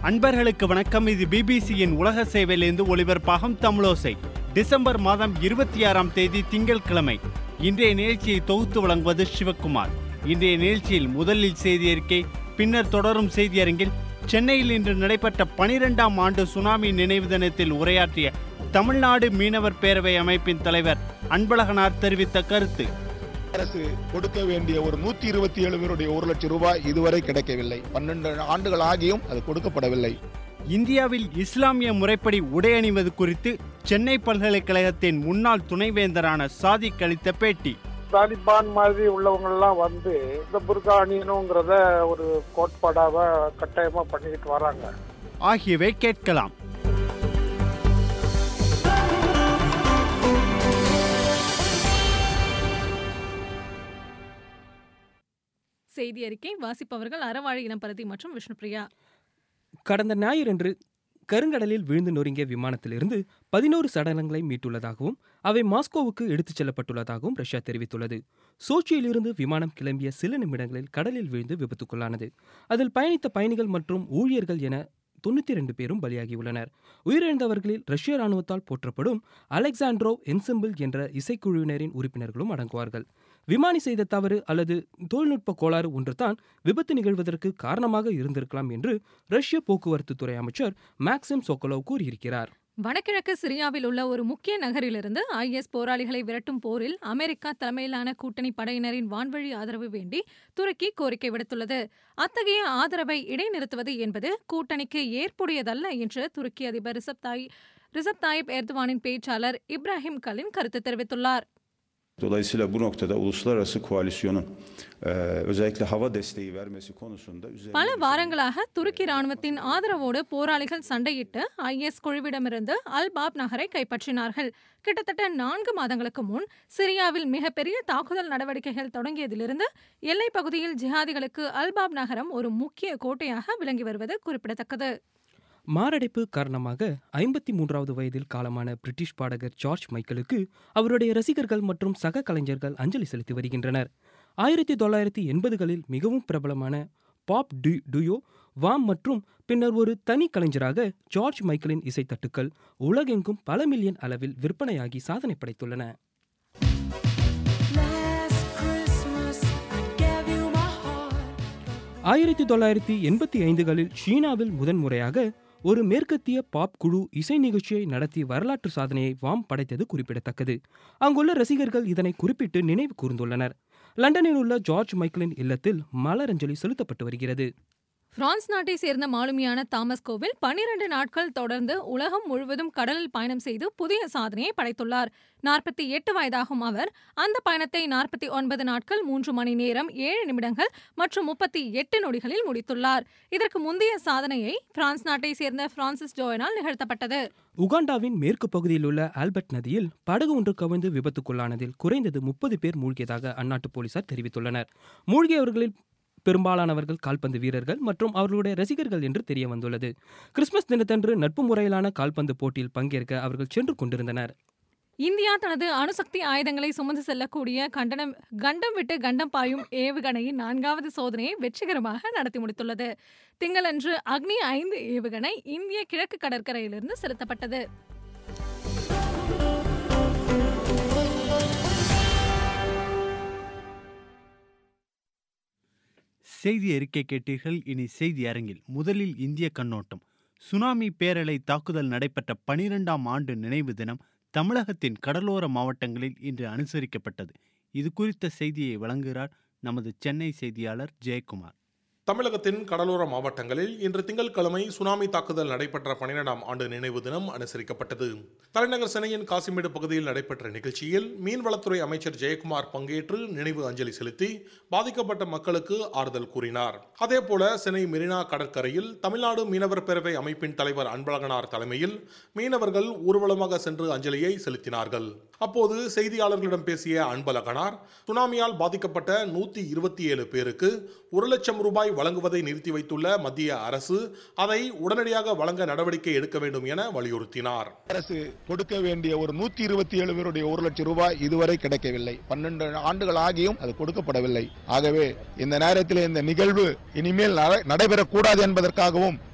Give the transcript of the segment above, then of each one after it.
அன்பர்களுக்கு வணக்கம் இது பிபிசியின் உலக சேவையிலிருந்து ஒளிபரப்பாகும் தமிழோசை டிசம்பர் மாதம் இருபத்தி ஆறாம் தேதி திங்கட்கிழமை இன்றைய நிகழ்ச்சியை தொகுத்து வழங்குவது சிவக்குமார் இன்றைய நிகழ்ச்சியில் முதலில் செய்தி அறிக்கை பின்னர் தொடரும் செய்தியரங்கில் சென்னையில் இன்று நடைபெற்ற பனிரெண்டாம் ஆண்டு சுனாமி நினைவு தினத்தில் உரையாற்றிய தமிழ்நாடு மீனவர் பேரவை அமைப்பின் தலைவர் அன்பழகனார் தெரிவித்த கருத்து அரசு கொடுக்க வேண்டிய ஒரு நூத்தி இருபத்தி ஏழு பேருடைய ஒரு லட்சம் ரூபாய் இதுவரை கிடைக்கவில்லை பன்னெண்டு ஆண்டுகள் ஆகியும் அது கொடுக்கப்படவில்லை இந்தியாவில் இஸ்லாமிய முறைப்படி உடை அணிவது குறித்து சென்னை பல்கலைக்கழகத்தின் முன்னாள் துணைவேந்தரான சாதிக் அளித்த பேட்டி தாலிபான் மாதிரி உள்ளவங்க எல்லாம் வந்து இந்த புர்கா அணியணுங்கிறத ஒரு கோட்பாடாக கட்டாயமா பண்ணிக்கிட்டு வராங்க ஆகியவை கேட்கலாம் செய்தி அறிக்கை வாசிப்பவர்கள் அறவாழி இனப்பரதி மற்றும் விஷ்ணுபிரியா கடந்த ஞாயிறன்று கருங்கடலில் விழுந்து நொறுங்கிய விமானத்திலிருந்து பதினோரு சடலங்களை மீட்டுள்ளதாகவும் அவை மாஸ்கோவுக்கு எடுத்துச் செல்லப்பட்டுள்ளதாகவும் ரஷ்யா தெரிவித்துள்ளது சோச்சியிலிருந்து விமானம் கிளம்பிய சில நிமிடங்களில் கடலில் விழுந்து விபத்துக்குள்ளானது அதில் பயணித்த பயணிகள் மற்றும் ஊழியர்கள் என தொண்ணூற்றி ரெண்டு பேரும் பலியாகியுள்ளனர் உயிரிழந்தவர்களில் ரஷ்ய ராணுவத்தால் போற்றப்படும் அலெக்சாண்ட்ரோ என்செம்பிள் என்ற இசைக்குழுவினரின் உறுப்பினர்களும் அடங்குவார்கள் விமானி செய்த தவறு அல்லது தொழில்நுட்ப கோளாறு ஒன்றுதான் விபத்து நிகழ்வதற்கு காரணமாக இருந்திருக்கலாம் என்று ரஷ்ய போக்குவரத்து துறை அமைச்சர் மேக்சிம் சோக்கலோவ் கூறியிருக்கிறார் வடகிழக்கு சிரியாவில் உள்ள ஒரு முக்கிய நகரிலிருந்து ஐஎஸ் போராளிகளை விரட்டும் போரில் அமெரிக்கா தலைமையிலான கூட்டணி படையினரின் வான்வழி ஆதரவு வேண்டி துருக்கி கோரிக்கை விடுத்துள்ளது அத்தகைய ஆதரவை இடைநிறுத்துவது என்பது கூட்டணிக்கு ஏற்புடையதல்ல என்று துருக்கி அதிபர் ரிசப் தாய் ரிசப் தாயிப் எர்துவானின் பேச்சாளர் இப்ராஹிம் கலின் கருத்து தெரிவித்துள்ளார் Dolayısıyla bu noktada uluslararası koalisyonun e, özellikle hava desteği vermesi konusunda üzerine பல வாரங்களாக துருக்கி ராணுவத்தின் ஆதரவோடு போராளிகள் சண்டையிட்டு ஐஎஸ் குழுவிடமிருந்து அல் பாப் நகரை கைப்பற்றினார்கள் கிட்டத்தட்ட நான்கு மாதங்களுக்கு முன் சிரியாவில் மிகப்பெரிய தாக்குதல் நடவடிக்கைகள் தொடங்கியதிலிருந்து எல்லைப் பகுதியில் ஜிஹாதிகளுக்கு அல்பாப் நகரம் ஒரு முக்கிய கோட்டையாக விளங்கி வருவது குறிப்பிடத்தக்கது மாரடைப்பு காரணமாக ஐம்பத்தி மூன்றாவது வயதில் காலமான பிரிட்டிஷ் பாடகர் ஜார்ஜ் மைக்கேலுக்கு அவருடைய ரசிகர்கள் மற்றும் சக கலைஞர்கள் அஞ்சலி செலுத்தி வருகின்றனர் ஆயிரத்தி தொள்ளாயிரத்தி எண்பதுகளில் மிகவும் பிரபலமான பாப் டு டுயோ வாம் மற்றும் பின்னர் ஒரு தனி கலைஞராக ஜார்ஜ் மைக்கேலின் இசைத்தட்டுக்கள் உலகெங்கும் பல மில்லியன் அளவில் விற்பனையாகி சாதனை படைத்துள்ளன ஆயிரத்தி தொள்ளாயிரத்தி எண்பத்தி ஐந்துகளில் சீனாவில் முதன்முறையாக ஒரு மேற்கத்திய பாப் குழு இசை நிகழ்ச்சியை நடத்தி வரலாற்று சாதனையை வாம் படைத்தது குறிப்பிடத்தக்கது அங்குள்ள ரசிகர்கள் இதனை குறிப்பிட்டு நினைவு கூர்ந்துள்ளனர் லண்டனில் உள்ள ஜார்ஜ் மைக்கேலின் இல்லத்தில் மலரஞ்சலி செலுத்தப்பட்டு வருகிறது பிரான்ஸ் நாட்டை சேர்ந்த மாலுமியான தாமஸ் கோவில் பனிரெண்டு நாட்கள் தொடர்ந்து உலகம் முழுவதும் கடலில் பயணம் செய்து புதிய சாதனையை படைத்துள்ளார் நாற்பத்தி எட்டு வயதாகும் அவர் அந்த பயணத்தை நாற்பத்தி ஒன்பது நாட்கள் மூன்று மணி நேரம் ஏழு நிமிடங்கள் மற்றும் முப்பத்தி எட்டு நொடிகளில் முடித்துள்ளார் இதற்கு முந்தைய சாதனையை பிரான்ஸ் நாட்டை சேர்ந்த பிரான்சிஸ் ஜோயனால் நிகழ்த்தப்பட்டது உகாண்டாவின் மேற்கு பகுதியில் உள்ள ஆல்பர்ட் நதியில் படகு ஒன்று கவிழ்ந்து விபத்துக்குள்ளானதில் குறைந்தது முப்பது பேர் மூழ்கியதாக அந்நாட்டு போலீசார் தெரிவித்துள்ளனர் மூழ்கியவர்களில் பெரும்பாலானவர்கள் கால்பந்து வீரர்கள் மற்றும் அவர்களுடைய ரசிகர்கள் என்று தெரிய வந்துள்ளது கிறிஸ்துமஸ் தினத்தன்று நட்பு முறையிலான கால்பந்து போட்டியில் பங்கேற்க அவர்கள் சென்று கொண்டிருந்தனர் இந்தியா தனது அணுசக்தி ஆயுதங்களை சுமந்து செல்லக்கூடிய கண்டனம் கண்டம் விட்டு கண்டம் பாயும் ஏவுகணையின் நான்காவது சோதனையை வெற்றிகரமாக நடத்தி முடித்துள்ளது திங்களன்று அக்னி ஐந்து ஏவுகணை இந்திய கிழக்கு கடற்கரையிலிருந்து செலுத்தப்பட்டது செய்தி அறிக்கை கேட்டீர்கள் இனி செய்தி அரங்கில் முதலில் இந்திய கண்ணோட்டம் சுனாமி பேரலை தாக்குதல் நடைபெற்ற பனிரெண்டாம் ஆண்டு நினைவு தினம் தமிழகத்தின் கடலோர மாவட்டங்களில் இன்று அனுசரிக்கப்பட்டது இது குறித்த செய்தியை வழங்குகிறார் நமது சென்னை செய்தியாளர் ஜெயக்குமார் தமிழகத்தின் கடலோர மாவட்டங்களில் இன்று திங்கட்கிழமை சுனாமி தாக்குதல் நடைபெற்ற பன்னிரெண்டாம் ஆண்டு நினைவு தினம் அனுசரிக்கப்பட்டது தலைநகர் சென்னையின் காசிமேடு பகுதியில் நடைபெற்ற நிகழ்ச்சியில் மீன்வளத்துறை அமைச்சர் ஜெயக்குமார் பங்கேற்று நினைவு அஞ்சலி செலுத்தி பாதிக்கப்பட்ட மக்களுக்கு ஆறுதல் கூறினார் அதேபோல சென்னை மெரினா கடற்கரையில் தமிழ்நாடு மீனவர் பேரவை அமைப்பின் தலைவர் அன்பழகனார் தலைமையில் மீனவர்கள் ஊர்வலமாக சென்று அஞ்சலியை செலுத்தினார்கள் அப்போது செய்தியாளர்களிடம் பேசிய அன்பழகனார் சுனாமியால் பாதிக்கப்பட்ட நூத்தி இருபத்தி ஏழு பேருக்கு ஒரு லட்சம் ரூபாய் வழங்குவதை நிறுத்தி வைத்துள்ள மத்திய அரசு அதை உடனடியாக வழங்க நடவடிக்கை எடுக்க வேண்டும் என வலியுறுத்தினார் அரசு கொடுக்க வேண்டிய ஒரு நூத்தி இருபத்தி ஏழு பேருடைய ஒரு லட்சம் ரூபாய் இதுவரை கிடைக்கவில்லை பன்னெண்டு ஆண்டுகள் ஆகியும் அது கொடுக்கப்படவில்லை ஆகவே இந்த நேரத்தில் இந்த நிகழ்வு இனிமேல் நட- நடைபெறக்கூடாது என்பதற்காகவும்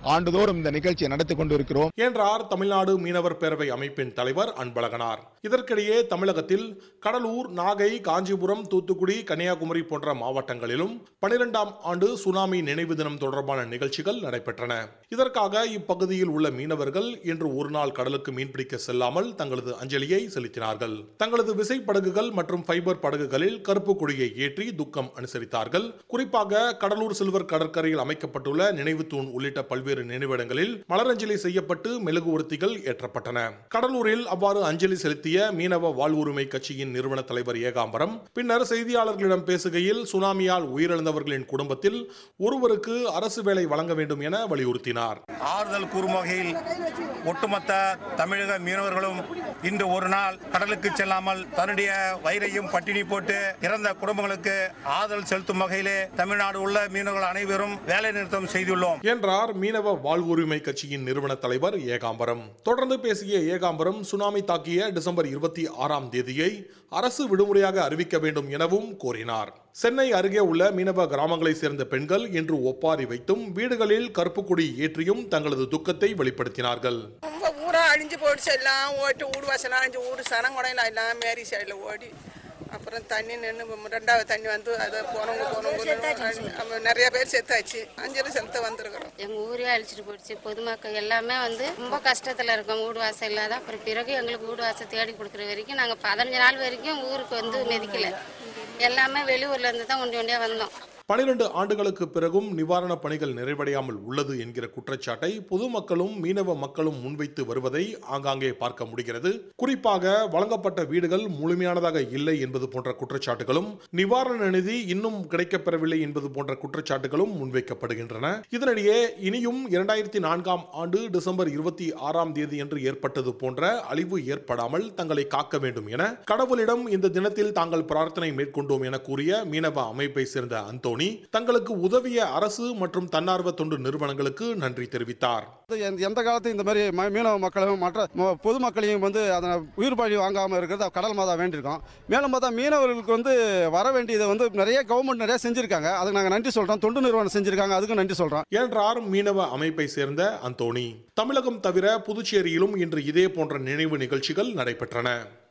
ஆண்டுதோறும் இந்த நிகழ்ச்சியை நடத்தி கொண்டிருக்கிறோம் என்றார் தமிழ்நாடு மீனவர் பேரவை அமைப்பின் தலைவர் அன்பழகனார் இதற்கிடையே தமிழகத்தில் கடலூர் நாகை காஞ்சிபுரம் தூத்துக்குடி கன்னியாகுமரி போன்ற மாவட்டங்களிலும் பனிரெண்டாம் ஆண்டு சுனாமி நினைவு தினம் தொடர்பான நிகழ்ச்சிகள் நடைபெற்றன இதற்காக இப்பகுதியில் உள்ள மீனவர்கள் இன்று ஒரு நாள் கடலுக்கு மீன்பிடிக்க செல்லாமல் தங்களது அஞ்சலியை செலுத்தினார்கள் தங்களது விசைப்படகுகள் மற்றும் ஃபைபர் படகுகளில் கருப்பு கொடியை ஏற்றி துக்கம் அனுசரித்தார்கள் குறிப்பாக கடலூர் சில்வர் கடற்கரையில் அமைக்கப்பட்டுள்ள நினைவு தூண் உள்ளிட்ட பல்வேறு நினைவிடங்களில் மலரஞ்சலி செய்யப்பட்டு மெழுகுவர்த்திகள் ஏற்றப்பட்டன கடலூரில் அவ்வாறு அஞ்சலி செலுத்திய மீனவ வாழ்வுரிமை கட்சியின் நிறுவன தலைவர் ஏகாம்பரம் பின்னர் செய்தியாளர்களிடம் பேசுகையில் சுனாமியால் உயிரிழந்தவர்களின் குடும்பத்தில் ஒருவருக்கு அரசு வேலை வழங்க வேண்டும் என வலியுறுத்தினார் ஆறுதல் கூறும் வகையில் ஒட்டுமொத்த தமிழக மீனவர்களும் இன்று ஒரு நாள் கடலுக்கு செல்லாமல் தன்னுடைய வயிறையும் பட்டினி போட்டு இறந்த குடும்பங்களுக்கு ஆறுதல் செலுத்தும் வகையிலே தமிழ்நாடு உள்ள மீனவர்கள் அனைவரும் வேலை நிறுத்தம் செய்துள்ளோம் என்றார் மீனவ வாழ்வுரிமை கட்சியின் நிறுவன தலைவர் ஏகாம்பரம் தொடர்ந்து பேசிய ஏகாம்பரம் சுனாமி தாக்கிய டிசம்பர் இருபத்தி ஆறாம் தேதியை அரசு விடுமுறையாக அறிவிக்க வேண்டும் எனவும் கோரினார் சென்னை அருகே உள்ள மீனவ கிராமங்களைச் சேர்ந்த பெண்கள் இன்று ஒப்பாரி வைத்தும் வீடுகளில் கருப்பு கொடி ஏற்றியும் தங்களது துக்கத்தை வெளிப்படுத்தினார்கள் ரொம்ப ஊரா அழிஞ்சு போயிடுச்சு எல்லாம் ஓட்டு வீடு வாசலாம் அழிஞ்சு வீடு சனங்குடையில எல்லாம் மேரி சைடில் ஓடி அப்புறம் தண்ணி நின்று ரெண்டாவது தண்ணி வந்து அதை போனவங்க போனவங்க நிறைய பேர் செத்தாச்சு அஞ்சலி செலுத்த வந்திருக்கிறோம் எங்க ஊரே அழிச்சிட்டு போயிடுச்சு பொதுமக்கள் எல்லாமே வந்து ரொம்ப கஷ்டத்துல இருக்கோம் வீடு வாசல் இல்லாத அப்புறம் பிறகு எங்களுக்கு வீடு வாசல் தேடி கொடுக்குற வரைக்கும் நாங்க பதினஞ்சு நாள் வரைக்கும் ஊருக்கு வந்து மிதிக்கல எல்லாமே வெளியூர்ல இருந்து தான் ஒண்டி ஒண்டியா வந்தோம் பனிரெண்டு ஆண்டுகளுக்கு பிறகும் நிவாரணப் பணிகள் நிறைவடையாமல் உள்ளது என்கிற குற்றச்சாட்டை பொதுமக்களும் மீனவ மக்களும் முன்வைத்து வருவதை ஆங்காங்கே பார்க்க முடிகிறது குறிப்பாக வழங்கப்பட்ட வீடுகள் முழுமையானதாக இல்லை என்பது போன்ற குற்றச்சாட்டுகளும் நிவாரண நிதி இன்னும் கிடைக்கப்பெறவில்லை என்பது போன்ற குற்றச்சாட்டுகளும் முன்வைக்கப்படுகின்றன இதனிடையே இனியும் இரண்டாயிரத்தி நான்காம் ஆண்டு டிசம்பர் இருபத்தி ஆறாம் தேதி என்று ஏற்பட்டது போன்ற அழிவு ஏற்படாமல் தங்களை காக்க வேண்டும் என கடவுளிடம் இந்த தினத்தில் தாங்கள் பிரார்த்தனை மேற்கொண்டோம் என கூறிய மீனவ அமைப்பை சேர்ந்த அந்தோணி தங்களுக்கு உதவிய அரசு மற்றும் தன்னார்வ தொண்டு நிறுவனங்களுக்கு நன்றி தெரிவித்தார் எந்த- எந்த காலத்தையும் இந்த மாதிரி ம- மீனவ மக்களும் மற்ற ம- பொதுமக்களையும் வந்து அதை உயிர் பழி வாங்காமல் இருக்கிறத கடல் மாதா வேண்டியிருக்கோம் மேலும் பார்த்தா மீனவர்களுக்கு வந்து வர வேண்டியதை வந்து நிறைய கவர்மெண்ட் நிறைய செஞ்சுருக்காங்க அதுக்கு நாங்கள் நன்றி சொல்கிறோம் தொண்டு நிறுவனம் செஞ்சுருக்காங்க அதுக்கும் நன்றி சொல்கிறோம் என்றார் மீனவ அமைப்பை சேர்ந்த அந்தோணி தமிழகம் தவிர புதுச்சேரியிலும் இன்று இதே போன்ற நினைவு நிகழ்ச்சிகள் நடைபெற்றன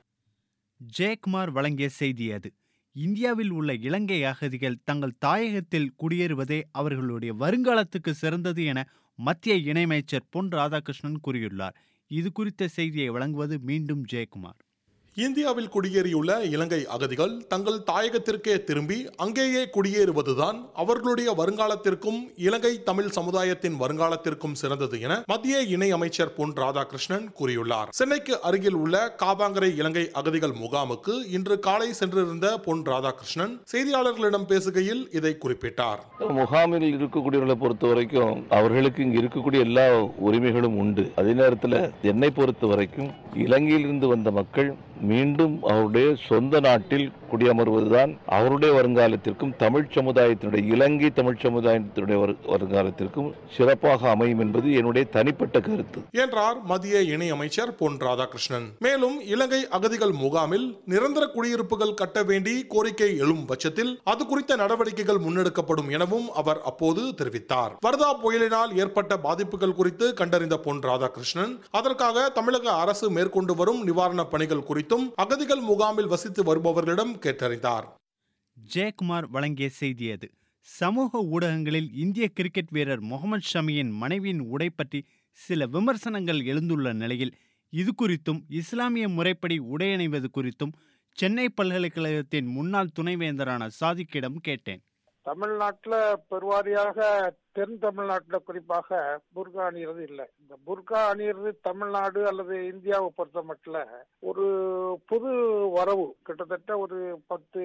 ஜெயக்குமார் வழங்கிய செய்தி அது இந்தியாவில் உள்ள இலங்கை அகதிகள் தங்கள் தாயகத்தில் குடியேறுவதே அவர்களுடைய வருங்காலத்துக்கு சிறந்தது என மத்திய இணையமைச்சர் பொன் ராதாகிருஷ்ணன் கூறியுள்ளார் இது குறித்த செய்தியை வழங்குவது மீண்டும் ஜெயக்குமார் இந்தியாவில் குடியேறியுள்ள இலங்கை அகதிகள் தங்கள் தாயகத்திற்கே திரும்பி அங்கேயே குடியேறுவதுதான் அவர்களுடைய வருங்காலத்திற்கும் இலங்கை தமிழ் சமுதாயத்தின் வருங்காலத்திற்கும் சிறந்தது என மத்திய இணை அமைச்சர் பொன் ராதாகிருஷ்ணன் கூறியுள்ளார் சென்னைக்கு அருகில் உள்ள காபாங்கரை இலங்கை அகதிகள் முகாமுக்கு இன்று காலை சென்றிருந்த பொன் ராதாகிருஷ்ணன் செய்தியாளர்களிடம் பேசுகையில் இதை குறிப்பிட்டார் முகாமில் இருக்கக்கூடியவர்களை பொறுத்த வரைக்கும் அவர்களுக்கு இங்கு இருக்கக்கூடிய எல்லா உரிமைகளும் உண்டு அதே நேரத்தில் என்னை பொறுத்த வரைக்கும் இலங்கையிலிருந்து வந்த மக்கள் மீண்டும் அவருடைய சொந்த நாட்டில் குடியமர்வதுதான் அவருடைய வருங்காலத்திற்கும் தமிழ் சமுதாயத்தினுடைய இலங்கை தமிழ் சமுதாயத்தினுடைய வரு- வருங்காலத்திற்கும் சிறப்பாக அமையும் என்பது என்னுடைய தனிப்பட்ட கருத்து என்றார் மத்திய இணை அமைச்சர் பொன் ராதாகிருஷ்ணன் மேலும் இலங்கை அகதிகள் முகாமில் நிரந்தர குடியிருப்புகள் கட்ட வேண்டி கோரிக்கை எழும் பட்சத்தில் அது குறித்த நடவடிக்கைகள் முன்னெடுக்கப்படும் எனவும் அவர் அப்போது தெரிவித்தார் வர்தா புயலினால் ஏற்பட்ட பாதிப்புகள் குறித்து கண்டறிந்த பொன் ராதாகிருஷ்ணன் அதற்காக தமிழக அரசு மேற்கொண்டு வரும் நிவாரணப் பணிகள் குறித்தும் அகதிகள் முகாமில் வசித்து வருபவர்களிடம் கேட்டறிந்தார் ஜெயக்குமார் வழங்கிய செய்தி அது சமூக ஊடகங்களில் இந்திய கிரிக்கெட் வீரர் முகமது ஷமியின் மனைவியின் உடை பற்றி சில விமர்சனங்கள் எழுந்துள்ள நிலையில் இது குறித்தும் இஸ்லாமிய முறைப்படி உடையணிவது குறித்தும் சென்னை பல்கலைக்கழகத்தின் முன்னாள் துணைவேந்தரான சாதிக்கிடம் கேட்டேன் தமிழ்நாட்டுல பெருவாரியாக தென் தமிழ்நாட்டுல குறிப்பாக புர்கா அணியிறது இல்லை இந்த புர்கா அணியிறது தமிழ்நாடு அல்லது இந்தியாவை பொறுத்த மட்டும் ஒரு புது வரவு கிட்டத்தட்ட ஒரு பத்து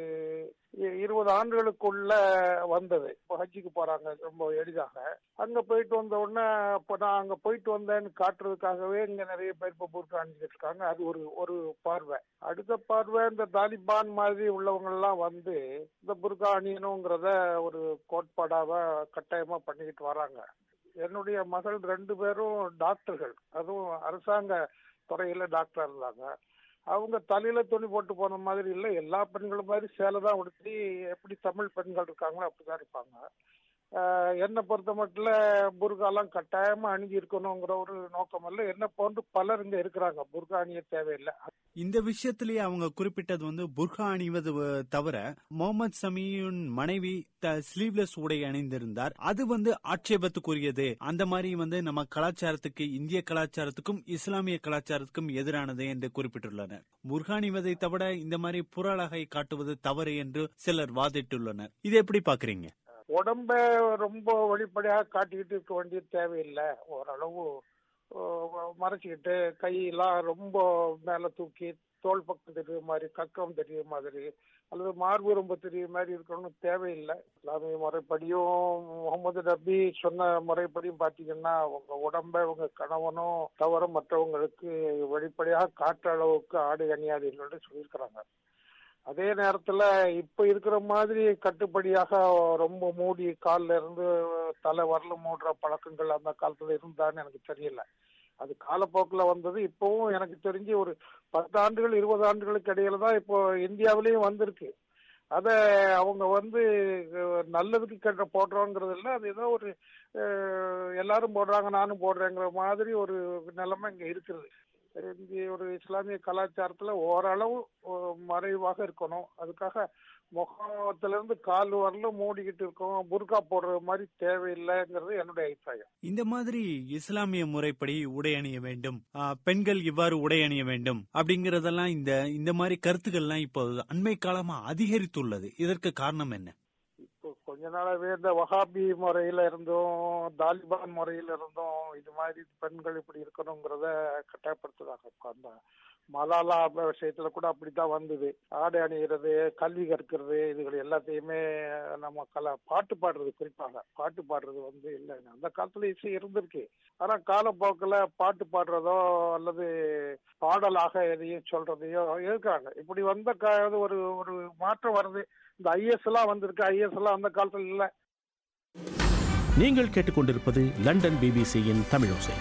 இ- இருபது ஆண்டுகளுக்குள்ள வந்தது இப்போ ஹஜ்ஜுக்கு போறாங்க ரொம்ப எளிதாக அங்க போயிட்டு வந்த உடனே இப்போ நான் அங்க போயிட்டு வந்தேன்னு காட்டுறதுக்காகவே இங்க நிறைய பேர் இப்போ புர்கா அணிஞ்சிட்டு இருக்காங்க அது ஒரு ஒரு பார்வை அடுத்த பார்வை இந்த தாலிபான் மாதிரி உள்ளவங்க எல்லாம் வந்து இந்த புர்கா அணியணுங்கிறத ஒரு கோட்பாடாக கட்டாயமா பண்ணிக்கிட்டு வராங்க என்னுடைய மகள் ரெண்டு பேரும் டாக்டர்கள் அதுவும் அரசாங்க துறையில டாக்டரா இருந்தாங்க அவங்க தலையில துணி போட்டு போன மாதிரி இல்லை எல்லா பெண்களும் மாதிரி சேலை தான் உடுத்தி எப்படி தமிழ் பெண்கள் இருக்காங்களோ அப்படிதான் இருப்பாங்க ஆஹ், என்னை பொறுத்த மட்டும் புர்காலாம் கட்டாயமா அணிஞ்சு இருக்கணுங்கிற ஒரு நோக்கம் அல்ல என்ன போன்று பலர் இங்க இருக்கிறாங்க புர்கா அணிய தேவையில்லை இந்த விஷயத்திலேயே அவங்க குறிப்பிட்டது வந்து புர்கா அணிவது வ- தவிர முகமது சமியின் மனைவி ஸ்லீவ்லெஸ் உடை அணிந்திருந்தார் அது வந்து ஆட்சேபத்துக்குரியது அந்த மாதிரி வந்து நம்ம கலாச்சாரத்துக்கு இந்திய கலாச்சாரத்துக்கும் இஸ்லாமிய கலாச்சாரத்துக்கும் எதிரானது என்று குறிப்பிட்டுள்ளனர் புர்கா அணிவதை தவிர இந்த மாதிரி புற அழகை காட்டுவது தவறு என்று சிலர் வாதிட்டுள்ளனர் இதை எப்படி பாக்குறீங்க உடம்ப ரொம்ப வெளிப்படையாக காட்டிக்கிட்டு இருக்க வேண்டிய தேவையில்லை ஓரளவு அஹ், மறைச்சிக்கிட்டு கையெல்லாம் ரொம்ப மேல தூக்கி தோல் பக்கம் தெரியுற மாதிரி கக்கம் தெரியுற மாதிரி அல்லது மார்பு ரொம்ப தெரியுற மாதிரி இருக்கணும்னு தேவையில்லை இஸ்லாமிய முறைப்படியும் முகமது நபி சொன்ன முறைப்படியும் பாத்தீங்கன்னா உங்க உடம்ப உங்க கணவனும் தவிர மற்றவங்களுக்கு வெளிப்படையாக காட்டுற அளவுக்கு ஆடை அணியாதீர்கள்னு சொல்லியிருக்கிறாங்க அதே நேரத்துல இப்ப இருக்கிற மாதிரி கட்டுப்படியாக ரொம்ப மூடி கால்ல இருந்து தலை வரல மூடுற பழக்கங்கள் அந்த காலத்துல இருந்தான்னு எனக்கு தெரியல அது காலப்போக்குல வந்தது இப்பவும் எனக்கு தெரிஞ்சு ஒரு பத்து ஆண்டுகள் இருபது ஆண்டுகளுக்கு இடையில தான் இப்போ இந்தியாவிலயும் வந்திருக்கு அத அவங்க வந்து அஹ், நல்லதுக்கு கெட்ட போடுறோங்கிறது இல்ல அது ஏதோ ஒரு அஹ், எல்லாரும் போடுறாங்க நானும் போடுறேங்கிற மாதிரி ஒரு நிலைமை இங்க இருக்குது இந்திய ஒரு இஸ்லாமிய கலாச்சாரத்துல ஓரளவு அஹ், மறைவாக இருக்கணும் அதுக்காக முகத்துல இருந்து கால் வரலும் மூடிக்கிட்டு இருக்கோம் புர்கா போடுற மாதிரி தேவையில்லைங்கிறது என்னுடைய அபிப்பிராயம் இந்த மாதிரி இஸ்லாமிய முறைப்படி உடை அணிய வேண்டும் ஆ, பெண்கள் இவ்வாறு உடை அணிய வேண்டும் அப்படிங்கறதெல்லாம் இந்த இந்த மாதிரி கருத்துக்கள்லாம் இப்போ அண்மை காலமா அதிகரித்துள்ளது இதற்கு காரணம் என்ன இப்போ கொஞ்ச நாளாவே இந்த வஹாபி முறையில இருந்தும் தாலிபான் முறையில இருந்தும் இது மாதிரி பெண்கள் இப்படி இருக்கணுங்கிறத கட்டாயப்படுத்துறாங்க இப்ப அந்த மலாலா விஷயத்துல கூட அப்படித்தான் வந்தது ஆடை அணிகிறது கல்வி கற்கிறது இதுகள் எல்லாத்தையுமே நம்ம கல பாட்டு பாடுறது குறிப்பாக பாட்டு பாடுறது வந்து இல்லை அந்த காலத்துல இசை இருந்திருக்கு ஆனா காலப்போக்கில் பாட்டு பாடுறதோ அல்லது பாடலாக எதையும் சொல்றதையோ இருக்கிறாங்க இப்படி வந்த கா- ஒரு ஒரு மாற்றம் வருது இந்த ஐஎஸ் எல்லாம் வந்திருக்கு ஐஎஸ் எல்லாம் அந்த காலத்துல இல்ல நீங்கள் கேட்டுக்கொண்டிருப்பது லண்டன் பிபிசியின் தமிழோசை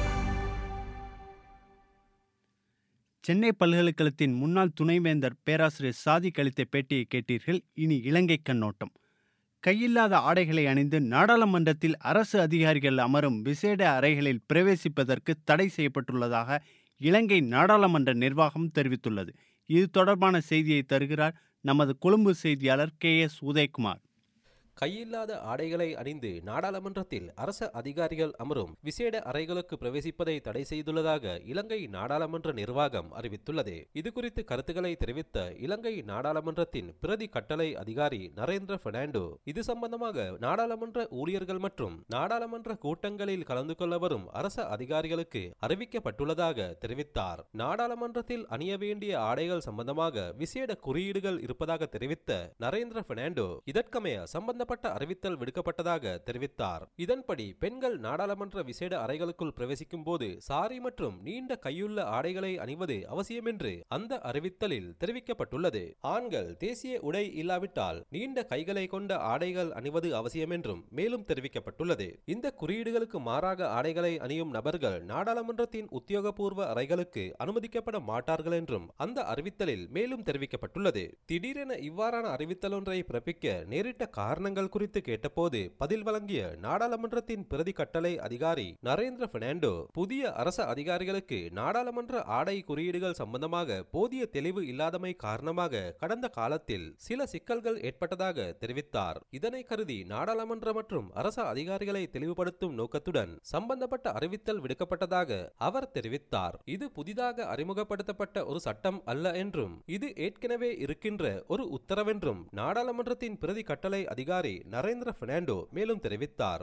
சென்னை பல்கலைக்கழகத்தின் முன்னாள் துணைவேந்தர் பேராசிரியர் சாதிக் அளித்த பேட்டியை கேட்டீர்கள் இனி இலங்கை கண்ணோட்டம் கையில்லாத ஆடைகளை அணிந்து நாடாளுமன்றத்தில் அரசு அதிகாரிகள் அமரும் விசேட அறைகளில் பிரவேசிப்பதற்கு தடை செய்யப்பட்டுள்ளதாக இலங்கை நாடாளுமன்ற நிர்வாகம் தெரிவித்துள்ளது இது தொடர்பான செய்தியை தருகிறார் நமது கொழும்பு செய்தியாளர் கே எஸ் உதயகுமார் கையில்லாத ஆடைகளை அணிந்து நாடாளுமன்றத்தில் அரச அதிகாரிகள் அமரும் விசேட அறைகளுக்கு பிரவேசிப்பதை தடை செய்துள்ளதாக இலங்கை நாடாளுமன்ற நிர்வாகம் அறிவித்துள்ளது இது குறித்து கருத்துக்களை தெரிவித்த இலங்கை நாடாளுமன்றத்தின் பிரதி கட்டளை அதிகாரி நரேந்திர பெர்னாண்டோ இது சம்பந்தமாக நாடாளுமன்ற ஊழியர்கள் மற்றும் நாடாளுமன்ற கூட்டங்களில் கலந்து கொள்ள வரும் அரச அதிகாரிகளுக்கு அறிவிக்கப்பட்டுள்ளதாக தெரிவித்தார் நாடாளுமன்றத்தில் அணிய வேண்டிய ஆடைகள் சம்பந்தமாக விசேட குறியீடுகள் இருப்பதாக தெரிவித்த நரேந்திர பெர்னாண்டோ இதற்கமைய சம்பந்தப்பட்ட அறிவித்தல் விடுக்கப்பட்டதாக தெரிவித்தார் இதன்படி பெண்கள் நாடாளுமன்ற விசேட அறைகளுக்குள் பிரவேசிக்கும் போது சாரி மற்றும் நீண்ட கையுள்ள ஆடைகளை அணிவது அவசியம் என்று அந்த அறிவித்தலில் தெரிவிக்கப்பட்டுள்ளது ஆண்கள் தேசிய உடை இல்லாவிட்டால் நீண்ட கைகளை கொண்ட ஆடைகள் அணிவது அவசியம் என்றும் மேலும் தெரிவிக்கப்பட்டுள்ளது இந்த குறியீடுகளுக்கு மாறாக ஆடைகளை அணியும் நபர்கள் நாடாளுமன்றத்தின் உத்தியோகபூர்வ அறைகளுக்கு அனுமதிக்கப்பட மாட்டார்கள் என்றும் அந்த அறிவித்தலில் மேலும் தெரிவிக்கப்பட்டுள்ளது திடீரென இவ்வாறான அறிவித்தல் ஒன்றை பிறப்பிக்க நேரிட்ட காரணங்கள் குறித்து கேட்டபோது பதில் வழங்கிய நாடாளுமன்றத்தின் பிரதி கட்டளை அதிகாரி நரேந்திர பெர்னாண்டோ புதிய அரச அதிகாரிகளுக்கு நாடாளுமன்ற ஆடை குறியீடுகள் சம்பந்தமாக போதிய தெளிவு இல்லாதமை காரணமாக கடந்த காலத்தில் சில சிக்கல்கள் ஏற்பட்டதாக தெரிவித்தார் இதனை கருதி நாடாளுமன்ற மற்றும் அரச அதிகாரிகளை தெளிவுபடுத்தும் நோக்கத்துடன் சம்பந்தப்பட்ட அறிவித்தல் விடுக்கப்பட்டதாக அவர் தெரிவித்தார் இது புதிதாக அறிமுகப்படுத்தப்பட்ட ஒரு சட்டம் அல்ல என்றும் இது ஏற்கனவே இருக்கின்ற ஒரு உத்தரவென்றும் நாடாளுமன்றத்தின் பிரதி கட்டளை அதிகாரி நரேந்திர பெர்னாண்டோ மேலும் தெரிவித்தார்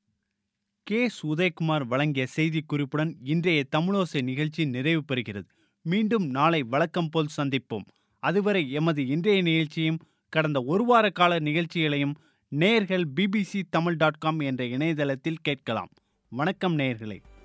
கே எஸ் உதயகுமார் வழங்கிய செய்தி குறிப்புடன் இன்றைய தமிழோசை நிகழ்ச்சி நிறைவு பெறுகிறது மீண்டும் நாளை வழக்கம் போல் சந்திப்போம் அதுவரை எமது இன்றைய நிகழ்ச்சியும் கடந்த ஒரு வார கால நிகழ்ச்சிகளையும் நேயர்கள் பிபிசி தமிழ் டாட் காம் என்ற இணையதளத்தில் கேட்கலாம் வணக்கம் நேயர்களே